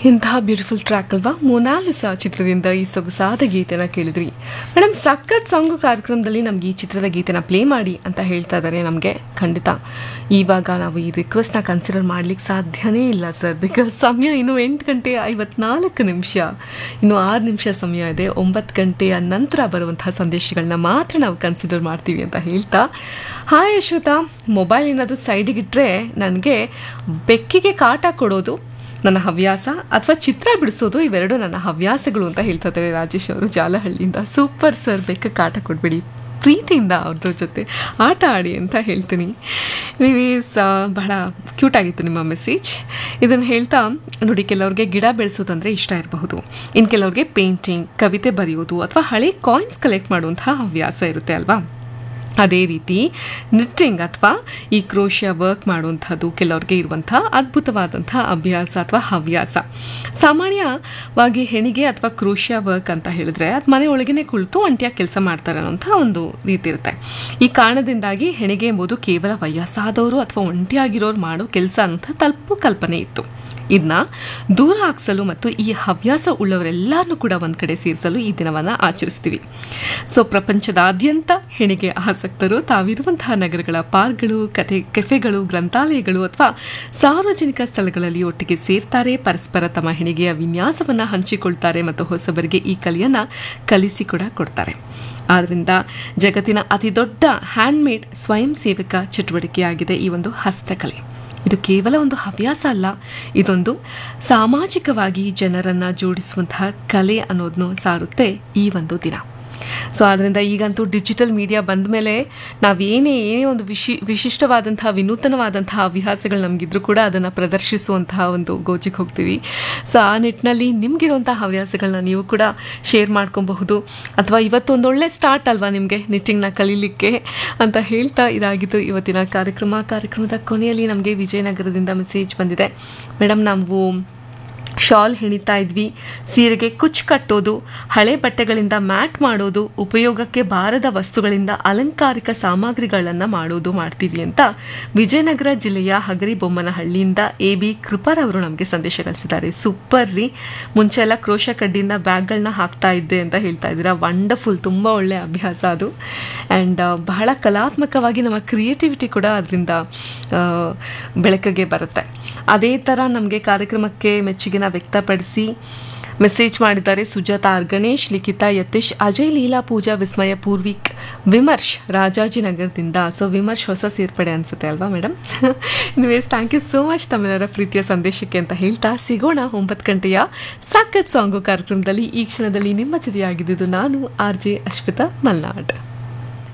ಇಂತಹ beautiful track ಅಲ್ವಾ Mona Lisa ಚಿತ್ರದಿಂದ ಈ ಸೊಗಸಾದ ಗೀತೆನ ಕೇಳಿದ್ರಿ ಮೇಡಮ್ ಸಖತ್ ಸಾಂಗು ಕಾರ್ಯಕ್ರಮದಲ್ಲಿ ನಮ್ಗೆ ಈ ಚಿತ್ರದ ಗೀತೆನ ಪ್ಲೇ ಮಾಡಿ ಅಂತ ಹೇಳ್ತಾ ಇದ್ದಾರೆ ನಮಗೆ ಖಂಡಿತ ಇವಾಗ ನಾವು ಈ ರಿಕ್ವೆಸ್ಟ್ನ ಕನ್ಸಿಡರ್ ಮಾಡ್ಲಿಕ್ಕೆ ಸಾಧ್ಯನೇ ಇಲ್ಲ ಸರ್ ಬಿಕಾಸ್ ಸಮಯ ಇನ್ನು ಎಂಟು ಗಂಟೆ ಐವತ್ನಾಲ್ಕು ನಿಮಿಷ ಇನ್ನು ಆರು ನಿಮಿಷ ಸಮಯ ಇದೆ ಒಂಬತ್ತು ಗಂಟೆಯ ನಂತರ ಬರುವಂತಹ ಸಂದೇಶಗಳನ್ನ ಮಾತ್ರ ನಾವು ಕನ್ಸಿಡರ್ ಮಾಡ್ತೀವಿ ಅಂತ ಹೇಳ್ತಾ ಹಾಯ್ ಯಶ್ವತಾ ಮೊಬೈಲ್ ಏನಾದರೂ ಸೈಡಿಗಿಟ್ರೆ ನನಗೆ ಬೆಕ್ಕಿಗೆ ಕಾಟ ಕೊಡೋದು ನನ್ನ ಹವ್ಯಾಸ ಅಥವಾ ಚಿತ್ರ ಬಿಡಿಸೋದು ಇವೆರಡು ನನ್ನ ಹವ್ಯಾಸಗಳು ಅಂತ ಹೇಳ್ತಾ ಇದ್ದಾರೆ ರಾಜೇಶ್ ಅವರು ಜಾಲಹಳ್ಳಿಯಿಂದ ಸೂಪರ್ ಸರ್ ಬೆಕ್ಕ ಕಾಟ ಕೊಡಬೇಡಿ ಪ್ರೀತಿಯಿಂದ ಅವ್ರದ್ರ ಜೊತೆ ಆಟ ಆಡಿ ಅಂತ ಹೇಳ್ತೀನಿ ನೀವೀಸ್ ಬಹಳ ಕ್ಯೂಟ್ ಆಗಿತ್ತು ನಿಮ್ಮ ಮೆಸೇಜ್ ಇದನ್ನು ಹೇಳ್ತಾ ನೋಡಿ ಕೆಲವ್ರಿಗೆ ಗಿಡ ಬೆಳೆಸೋದಂದ್ರೆ ಇಷ್ಟ ಇರಬಹುದು ಇನ್ನು ಕೆಲವ್ರಿಗೆ ಪೇಂಟಿಂಗ್ ಕವಿತೆ ಬರೆಯೋದು ಅಥವಾ ಹಳೆ ಕಾಯಿನ್ಸ್ ಕಲೆಕ್ಟ್ ಮಾಡುವಂತಹ ಹವ್ಯಾಸ ಇರುತ್ತೆ ಅಲ್ವಾ ಅದೇ ರೀತಿ ನಿಟ್ಟಿಂಗ್ ಅಥವಾ ಈ ಕ್ರೋಶಿಯ ವರ್ಕ್ ಮಾಡುವಂಥದ್ದು ಕೆಲವ್ರಿಗೆ ಇರುವಂಥ ಅದ್ಭುತವಾದಂಥ ಅಭ್ಯಾಸ ಅಥವಾ ಹವ್ಯಾಸ ಸಾಮಾನ್ಯವಾಗಿ ಹೆಣಿಗೆ ಅಥವಾ ಕ್ರೋಶಿಯ ವರ್ಕ್ ಅಂತ ಹೇಳಿದ್ರೆ ಅದು ಮನೆ ಒಳಗೇನೆ ಕುಳಿತು ಒಂಟಿಯಾಗಿ ಕೆಲಸ ಮಾಡ್ತಾರೆ ಅನ್ನೋಂಥ ಒಂದು ರೀತಿ ಇರುತ್ತೆ ಈ ಕಾರಣದಿಂದಾಗಿ ಹೆಣಿಗೆ ಎಂಬುದು ಕೇವಲ ವಯಸ್ಸಾದವರು ಅಥವಾ ಒಂಟಿಯಾಗಿರೋರು ಮಾಡೋ ಕೆಲಸ ಅನ್ನೋಂಥ ತಲುಪು ಕಲ್ಪನೆ ಇತ್ತು ಇದನ್ನ ದೂರ ಹಾಕ್ಸಲು ಮತ್ತು ಈ ಹವ್ಯಾಸ ಉಳ್ಳವರೆಲ್ಲರನ್ನೂ ಕೂಡ ಒಂದು ಕಡೆ ಸೇರಿಸಲು ಈ ದಿನವನ್ನು ಆಚರಿಸ್ತೀವಿ ಸೊ ಪ್ರಪಂಚದಾದ್ಯಂತ ಹೆಣಿಗೆ ಆಸಕ್ತರು ತಾವಿರುವಂತಹ ನಗರಗಳ ಪಾರ್ಕ್ಗಳು ಕಥೆ ಕೆಫೆಗಳು ಗ್ರಂಥಾಲಯಗಳು ಅಥವಾ ಸಾರ್ವಜನಿಕ ಸ್ಥಳಗಳಲ್ಲಿ ಒಟ್ಟಿಗೆ ಸೇರ್ತಾರೆ ಪರಸ್ಪರ ತಮ್ಮ ಹೆಣಿಗೆಯ ವಿನ್ಯಾಸವನ್ನು ಹಂಚಿಕೊಳ್ತಾರೆ ಮತ್ತು ಹೊಸಬರಿಗೆ ಈ ಕಲೆಯನ್ನು ಕಲಿಸಿ ಕೂಡ ಕೊಡ್ತಾರೆ ಆದ್ದರಿಂದ ಜಗತ್ತಿನ ಅತಿ ದೊಡ್ಡ ಹ್ಯಾಂಡ್ಮೇಡ್ ಸ್ವಯಂ ಸೇವಕ ಚಟುವಟಿಕೆಯಾಗಿದೆ ಈ ಒಂದು ಹಸ್ತಕಲೆ ಇದು ಕೇವಲ ಒಂದು ಹವ್ಯಾಸ ಅಲ್ಲ ಇದೊಂದು ಸಾಮಾಜಿಕವಾಗಿ ಜನರನ್ನು ಜೋಡಿಸುವಂತಹ ಕಲೆ ಅನ್ನೋದನ್ನು ಸಾರುತ್ತೆ ಈ ಒಂದು ದಿನ ಸೊ ಆದ್ದರಿಂದ ಈಗಂತೂ ಡಿಜಿಟಲ್ ಮೀಡಿಯಾ ಬಂದ ಮೇಲೆ ನಾವೇನೇ ಏನೇ ಒಂದು ವಿಶಿ ವಿಶಿಷ್ಟವಾದಂತಹ ವಿನೂತನವಾದಂತಹ ಹವ್ಯಾಸಗಳು ನಮಗಿದ್ರೂ ಕೂಡ ಅದನ್ನು ಪ್ರದರ್ಶಿಸುವಂತಹ ಒಂದು ಗೋಜಿಗೆ ಹೋಗ್ತೀವಿ ಸೊ ಆ ನಿಟ್ಟಿನಲ್ಲಿ ನಿಮಗಿರುವಂತಹ ಹವ್ಯಾಸಗಳನ್ನ ನೀವು ಕೂಡ ಶೇರ್ ಮಾಡ್ಕೊಬಹುದು ಅಥವಾ ಇವತ್ತು ಒಂದೊಳ್ಳೆ ಸ್ಟಾರ್ಟ್ ಅಲ್ವಾ ನಿಮಗೆ ನಿಟ್ಟಿಂಗ್ನ ಕಲೀಲಿಕ್ಕೆ ಅಂತ ಹೇಳ್ತಾ ಇದಾಗಿತ್ತು ಇವತ್ತಿನ ಕಾರ್ಯಕ್ರಮ ಕಾರ್ಯಕ್ರಮದ ಕೊನೆಯಲ್ಲಿ ನಮಗೆ ವಿಜಯನಗರದಿಂದ ಮೆಸೇಜ್ ಬಂದಿದೆ ಮೇಡಮ್ ನಾವು ಶಾಲ್ ಹೆಣಿತಾ ಇದ್ವಿ ಸೀರೆಗೆ ಕುಚ್ಚು ಕಟ್ಟೋದು ಹಳೆ ಬಟ್ಟೆಗಳಿಂದ ಮ್ಯಾಟ್ ಮಾಡೋದು ಉಪಯೋಗಕ್ಕೆ ಬಾರದ ವಸ್ತುಗಳಿಂದ ಅಲಂಕಾರಿಕ ಸಾಮಗ್ರಿಗಳನ್ನು ಮಾಡೋದು ಮಾಡ್ತೀವಿ ಅಂತ ವಿಜಯನಗರ ಜಿಲ್ಲೆಯ ಹಗರಿಬೊಮ್ಮನಹಳ್ಳಿಯಿಂದ ಎ ಬಿ ಕೃಪರ್ ಅವರು ನಮಗೆ ಸಂದೇಶ ಕಳಿಸಿದ್ದಾರೆ ಸೂಪರ್ ರೀ ಮುಂಚೆ ಎಲ್ಲ ಕ್ರೋಶ ಕಡ್ಡಿಯಿಂದ ಬ್ಯಾಗ್ಗಳನ್ನ ಹಾಕ್ತಾ ಇದ್ದೆ ಅಂತ ಹೇಳ್ತಾ ಇದ್ದೀರಾ ವಂಡರ್ಫುಲ್ ತುಂಬ ಒಳ್ಳೆಯ ಅಭ್ಯಾಸ ಅದು ಆ್ಯಂಡ್ ಬಹಳ ಕಲಾತ್ಮಕವಾಗಿ ನಮ್ಮ ಕ್ರಿಯೇಟಿವಿಟಿ ಕೂಡ ಅದರಿಂದ ಬೆಳಕಿಗೆ ಬರುತ್ತೆ ಅದೇ ಥರ ನಮಗೆ ಕಾರ್ಯಕ್ರಮಕ್ಕೆ ಮೆಚ್ಚುಗೆನ ವ್ಯಕ್ತಪಡಿಸಿ ಮೆಸೇಜ್ ಮಾಡಿದ್ದಾರೆ ಸುಜಾತ ಆರ್ ಗಣೇಶ್ ಲಿಖಿತಾ ಯತೀಶ್ ಅಜಯ್ ಲೀಲಾ ಪೂಜಾ ವಿಸ್ಮಯ ಪೂರ್ವಿಕ್ ವಿಮರ್ಶ್ ರಾಜಾಜಿನಗರದಿಂದ ಸೊ ವಿಮರ್ಶ್ ಹೊಸ ಸೇರ್ಪಡೆ ಅನ್ಸುತ್ತೆ ಅಲ್ವಾ ಮೇಡಮ್ ನಿವೇಸ್ ಥ್ಯಾಂಕ್ ಯು ಸೋ ಮಚ್ ತಮ್ಮೆಲ್ಲರ ಪ್ರೀತಿಯ ಸಂದೇಶಕ್ಕೆ ಅಂತ ಹೇಳ್ತಾ ಸಿಗೋಣ ಒಂಬತ್ತು ಗಂಟೆಯ ಸಾಕತ್ ಸಾಂಗು ಕಾರ್ಯಕ್ರಮದಲ್ಲಿ ಈ ಕ್ಷಣದಲ್ಲಿ ನಿಮ್ಮ ಜೊತೆಯಾಗಿದ್ದು ನಾನು ಆರ್ ಜೆ ಅಶ್ವಿತಾ ಮಲ್ನಾಡ್